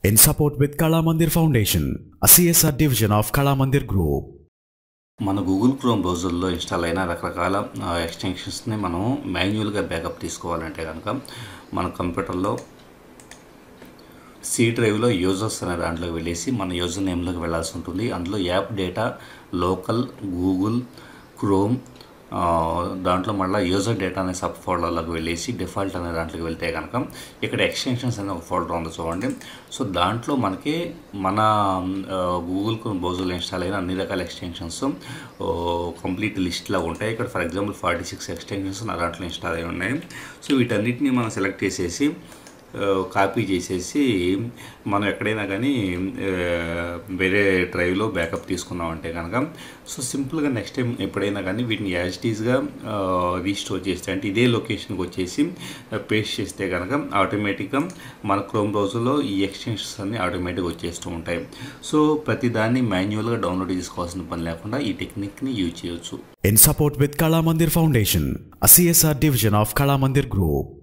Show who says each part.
Speaker 1: in support with Kala Mandir Foundation, a CSR division of Kala Mandir Group.
Speaker 2: మన Google Chrome బ్రౌజర్లో install అయిన రకరకాల ఎక్స్టెన్షన్స్ని మనం మాన్యువల్గా బ్యాకప్ తీసుకోవాలంటే కనుక మన కంప్యూటర్లో సి డ్రైవ్లో యూజర్స్ అనే దాంట్లోకి వెళ్ళేసి మన యూజర్ నేమ్లోకి వెళ్ళాల్సి ఉంటుంది అందులో app data local Google Chrome ఆ, దాంట్లో మళ్ళీ యూజర్ డేటా అనే సబ్ ఫోల్డర్లోకి వెళ్ళేసి డిఫాల్ట్ అనే దాంట్లోకి వెళ్తే కనుక ఇక్కడ ఎక్స్టెన్షన్స్ అనే ఒక ఫోల్డర్ ఉంది చూడండి సో దాంట్లో మనకి మన గూగుల్ బ్రౌజర్లో ఇన్స్టాల్ అయిన అన్ని రకాల ఎక్స్టెన్షన్స్ కంప్లీట్ లిస్ట్లో ఉంటాయి ఇక్కడ for example forty six extensions నా దాంట్లో ఇన్స్టాల్ అయి ఉన్నాయి సో వీటన్నిటిని మనం సెలెక్ట్ చేసేసి కాపీ చేసేసి మనం ఎక్కడైనా కానీ ఆ, వేరే డ్రైవ్లో బ్యాకప్ తీసుకున్నామంటే కనుక సో సింపుల్గా నెక్స్ట్ టైం ఎప్పుడైనా కానీ వీటిని యాజ్ టీజ్గా రీస్టోర్ చేస్తే అంటే ఇదే లొకేషన్కి వచ్చేసి పేస్ట్ చేస్తే కనుక ఆటోమేటిక్గా మన క్రోమ్ బ్రౌజర్లో ఈ ఎక్స్టెన్షన్స్ అన్ని ఆటోమేటిక్గా వచ్చేస్తూ ఉంటాయి సో ప్రతి దాన్ని మాన్యువల్గా డౌన్లోడ్ చేసుకోవాల్సిన పని లేకుండా ఈ టెక్నిక్ని యూజ్ చేయొచ్చు
Speaker 1: In support with Kala Mandir Foundation, a CSR division of Kala Mandir Group.